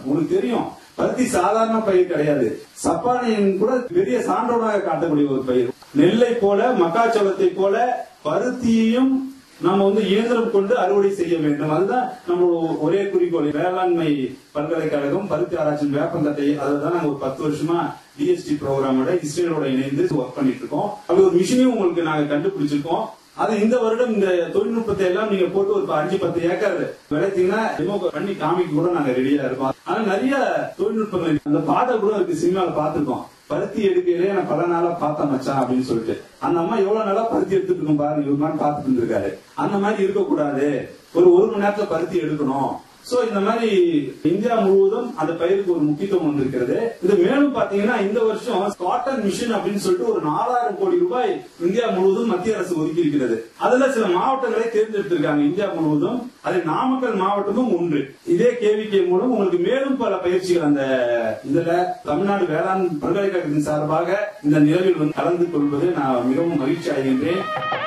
உங்களுக்கு தெரியும் பருத்தி சாதாரண பயிர் கிடையாது சப்பானியின் கூட பெரிய சான்றோடாக காட்டக்கூடிய ஒரு பயிர் நெல்லை போல மக்காச்சோளத்தை போல பருத்தியையும் நம்ம வந்து இயந்திரம் கொண்டு அறுவடை செய்ய வேண்டும் அதுதான் நம்ம ஒரே குறிக்கோள் வேளாண்மை பல்கலைக்கழகம் பருத்தி ஆராய்ச்சி வேப்பந்தட்டை அதுதான் நாங்க ஒரு பத்து வருஷமா டிஎஸ்டி ப்ரோக்ராமோட இஸ்ரேலோட இணைந்து ஒர்க் பண்ணிட்டு இருக்கோம் அப்படி ஒரு மிஷினையும் உங்களுக்கு நாங்க கண்டுபிடிச்சிருக்கோம் அது இந்த வருடம் இந்த தொழில்நுட்பத்தை எல்லாம் நீங்க போட்டு ஒரு அஞ்சு பத்து ஏக்கர் விளைத்தீங்கன்னா டெமோ பண்ணி காமிக்க கூட நாங்க ரெடியா இருக்கோம் ஆனா நிறைய தொழில்நுட்பங்கள் அந்த பாடல் கூட இருக்கு சினிமால பாத்துருக்கோம் பருத்தி எடுக்கையிலே நான் பல நாளா பார்த்தேன் மச்சான் அப்படின்னு சொல்லிட்டு அந்த அம்மா எவ்வளவு நாளா பருத்தி எடுத்துட்டு இருக்கும் பாருங்க இவர் மாதிரி பார்த்துட்டு இருந்திருக்காரு அந்த மாதிரி இருக்கக்கூடாது ஒரு ஒரு மணி நேரத்துல பருத்தி எடுக்கணும் சோ இந்த மாதிரி இந்தியா முழுவதும் அந்த பயிருக்கு ஒரு முக்கியத்துவம் வந்திருக்கிறது இது மேலும் பாத்தீங்கன்னா இந்த வருஷம் காட்டன் மிஷன் அப்படின்னு சொல்லிட்டு ஒரு நாலாயிரம் கோடி ரூபாய் இந்தியா முழுவதும் மத்திய அரசு ஒதுக்கி இருக்கிறது அதுல சில மாவட்டங்களை தேர்ந்தெடுத்திருக்காங்க இந்தியா முழுவதும் அதில் நாமக்கல் மாவட்டமும் ஒன்று இதே கேவிகே மூலம் உங்களுக்கு மேலும் பல பயிற்சிகள் அந்த இதுல தமிழ்நாடு வேளாண் பல்கலைக்கழகத்தின் சார்பாக இந்த நிகழ்வில் வந்து கலந்து கொள்வது நான் மிகவும் மகிழ்ச்சி அடைகின்றேன்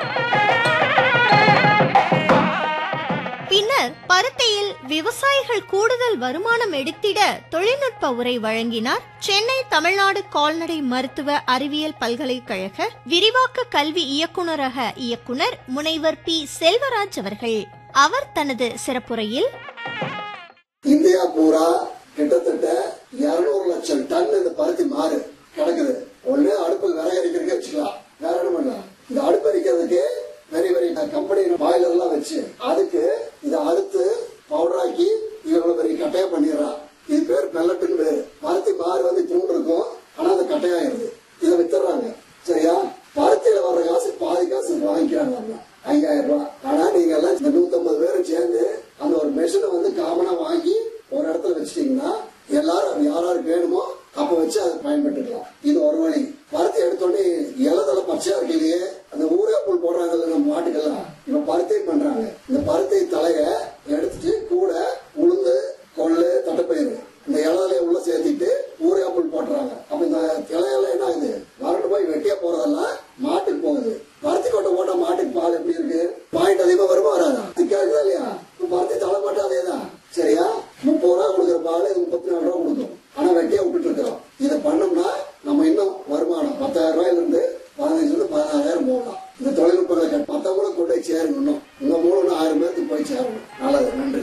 பின்னர் பருத்தியில் விவசாயிகள் கூடுதல் வருமானம் எடுத்திட தொழில்நுட்ப உரை வழங்கினார் சென்னை தமிழ்நாடு கால்நடை மருத்துவ அறிவியல் பல்கலைக்கழக விரிவாக்க கல்வி இயக்குநரக இயக்குனர் முனைவர் பி செல்வராஜ் அவர்கள் அவர் தனது சிறப்புரையில் இந்தியா பூரா கிட்டத்தட்ட 200 லட்சம் டன் இந்த பருத்தி மாறு கிடக்குது ஒண்ணு அடுப்பில் விறகு எரிக்கிறதுக்கு வச்சுக்கலாம் வேற என்ன பண்ணலாம் இந்த அடுப்பு எரிக்கிறதுக்கு பெரிய பெரிய கம்பெனி பாய்லர் எல்லாம் வச்சு அதுக்கு இதை அறுத்து பவுடராக்கி இவ்வளவு பெரிய கட்டையா பண்ணிடுறான் இது பேர் பெல்லட்டுன்னு பேரு பருத்தி மாறு வந்து தூண்டு இருக்கும் ஆனா அது கட்டையாயிருது இதை வித்துறாங்க சரியா பருத்தியில வர்ற காசு பாதி காசு வாங்கிக்கிறாங்க அவங்க. ஐயாயிரம் ரூபாய் ஆனா நீங்க எல்லாம் இந்த நூத்தம்பது பேரும் சேர்ந்து அந்த ஒரு மெஷினை வந்து காமனா வாங்கி ஒரு இடத்துல வச்சிட்டீங்கன்னா எல்லாரும் யாராருக்கு வேணுமோ அப்ப வச்சு அதை பயன்பட்டுக்கலாம் இது ஒரு வழி பருத்தி எடுத்தோடனே இலதெல்லாம் பச்சையா இருக்கையிலேயே அந்த ஊரே புல் போடுறாங்கல்ல நம்ம மாட்டுக்கெல்லாம் இப்ப பருத்தி பண்றாங்க இந்த பருத்தி தலைய எடுத்துட்டு கூட உளுந்து கொள்ளு தட்டைப்பயிறு இந்த இலையில உள்ள சேர்த்திட்டு ஊரே புல் போட்டுறாங்க அப்ப இந்த இலையெல்லாம் என்ன ஆகுது வறண்டு போய் வெட்டியா போறதெல்லாம் மாட்டுக்கு போகுது பருத்தி கொட்டை போட்டா மாட்டுக்கு பால் எப்படி இருக்கு பாயிண்ட் அதிகமா வருமா வராதா திக்காக்குதா இல்லையா இப்ப பருத்தி தலை மட்டும் அதேதான் சரியா முப்பது ரூபா கொடுக்குற பால் இது முப்பத்தி நாலு ரூபா கொடுக்கும் ஆனா வெட்டியா விட்டுட்டு இருக்கிறோம் இதை பண்ணோம்னா நம்ம இன்னும் வருமானம் பத்தாயிரம் ரூபாயில இருந்து பதினஞ்சுல இருந்து பதினாறாயிரம் போகலாம் இந்த தொழில்நுட்பங்களை மத்தவங்களும் கொண்டு போய் சேருங்க இன்னும் உங்க மூலம் ஆயிரம் பேருக்கு போய் சேரணும் நல்லது நன்றி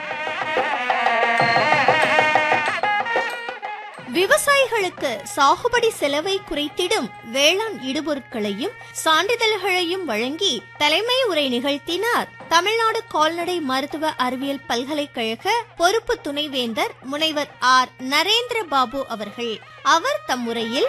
விவசாயிகளுக்கு சாகுபடி செலவை குறைத்திடும் வேளாண் இடுபொருட்களையும் சான்றிதழ்களையும் வழங்கி தலைமை உரை நிகழ்த்தினார் தமிழ்நாடு கால்நடை மருத்துவ அறிவியல் பல்கலைக்கழக பொறுப்பு துணைவேந்தர் முனைவர் ஆர் நரேந்திர பாபு அவர்கள் அவர் தம் உரையில்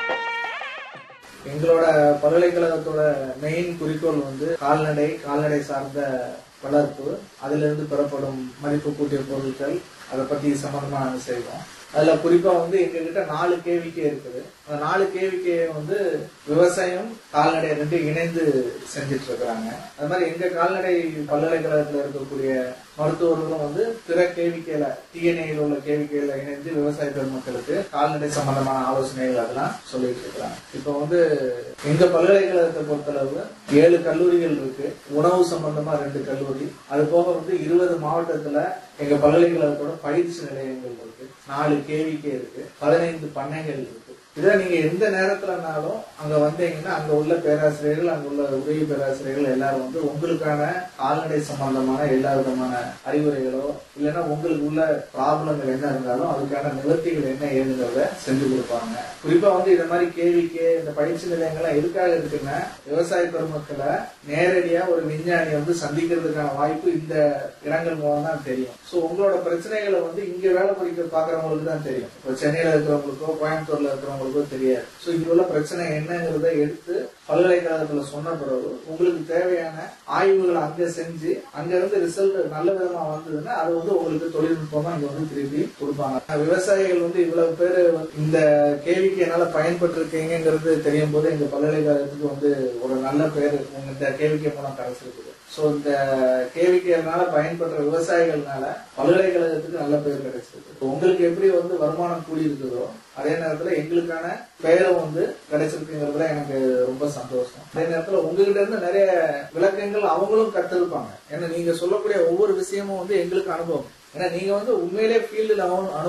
எங்களோட பல்கலைக்கழகத்தோட மெயின் குறிக்கோள் வந்து கால்நடை கால்நடை சார்ந்த வளர்ப்பு அதுல இருந்து பெறப்படும் மதிப்பு கூட்டிய பொருட்கள் அதை பத்தி சம்பந்தமா நாங்க செய்வோம் அதுல குறிப்பா வந்து எங்க கிட்ட நாலு கேவிக்கே இருக்குது அந்த நாலு கேவிக்கே வந்து விவசாயம் கால்நடை ரெண்டு இணைந்து செஞ்சுட்டு இருக்கிறாங்க அது மாதிரி எங்க கால்நடை பல்கலைக்கழகத்துல இருக்கக்கூடிய மருத்துவர்களும் வந்து பிற கேவிக்கையில டிஎன்ஏல உள்ள கேவிக்கையில இணைந்து விவசாய பெருமக்களுக்கு கால்நடை சம்பந்தமான ஆலோசனைகள் அதெல்லாம் சொல்லிட்டு இருக்கிறாங்க இப்போ வந்து எங்க பல்கலைக்கழகத்தை பொறுத்தளவு ஏழு கல்லூரிகள் இருக்கு உணவு சம்பந்தமா ரெண்டு கல்லூரி அது போக வந்து இருபது மாவட்டத்துல எங்க பல்கலைக்கழகத்தோட பயிற்சி நிலையங்கள் இருக்கு நாலு கேவிக்கே இருக்கு பதினைந்து பண்ணைகள் இருக்கு இதை நீங்க எந்த நேரத்துலனாலும் அங்க வந்தீங்கன்னா அங்க உள்ள பேராசிரியர்கள் அங்க உள்ள உதவி பேராசிரியர்கள் எல்லாரும் வந்து உங்களுக்கான கால்நடை சம்பந்தமான எல்லா விதமான அறிவுரைகளோ இல்லைன்னா உங்களுக்கு உள்ள ப்ராப்ளங்கள் என்ன இருந்தாலும் அதுக்கான நிவர்த்திகள் என்ன ஏதுங்கிறத செஞ்சு கொடுப்பாங்க குறிப்பா வந்து இந்த மாதிரி கேள்விக்கு இந்த பயிற்சி நிலையங்கள்லாம் எதுக்காக இருக்குன்னா விவசாய பெருமக்களை நேரடியா ஒரு விஞ்ஞானி வந்து சந்திக்கிறதுக்கான வாய்ப்பு இந்த இடங்கள் மூலம் தான் தெரியும் சோ உங்களோட பிரச்சனைகளை வந்து இங்க வேலை படிக்க பாக்குறவங்களுக்கு தான் தெரியும் இப்போ சென்னையில இருக்கிறவங்களுக்கோ கோயம்புத்தூர்ல இருக்கிறவங்களுக்கோ தெரியாது சோ இங்க உள்ள பிரச்சனை என்னங்கிறத எடுத்து பல்கலைக்கழகத்துல சொன்ன பிறகு உங்களுக்கு தேவையான ஆய்வுகளை அங்க செஞ்சு அங்க இருந்து ரிசல்ட் நல்ல விதமா வந்ததுன்னா அது வந்து உங்களுக்கு தொழில்நுட்பமா இங்க வந்து திருப்பி கொடுப்பாங்க விவசாயிகள் வந்து இவ்வளவு பேர் இந்த கேள்விக்கு என்னால பயன்பட்டிருக்கீங்கிறது தெரியும் போது எங்க பல்கலைக்கழகத்துக்கு வந்து ஒரு நல்ல பேர் உங்க இந்த கேள்விக்கு மூலம் கிடைச்சிருக்குது சோ இந்த கேவிக்கைனால பயன்படுற விவசாயிகள்னால பல்கலைக்கழகத்துக்கு நல்ல பேர் கிடைச்சிருக்கு உங்களுக்கு எப்படி வந்து வருமானம் கூடி இருக்குதோ அதே நேரத்துல எங்களுக்கான பெயரும் வந்து கிடைச்சிருக்குங்கிறதுல எனக்கு ரொம்ப சந்தோஷம் அதே நேரத்துல உங்ககிட்ட இருந்து நிறைய விளக்கங்கள் அவங்களும் கத்திருப்பாங்க ஏன்னா நீங்க சொல்லக்கூடிய ஒவ்வொரு விஷயமும் வந்து எங்களுக்கு அனுபவம் ஏன்னா நீங்க வந்து உண்மையிலே ஃபீல்டுல அனு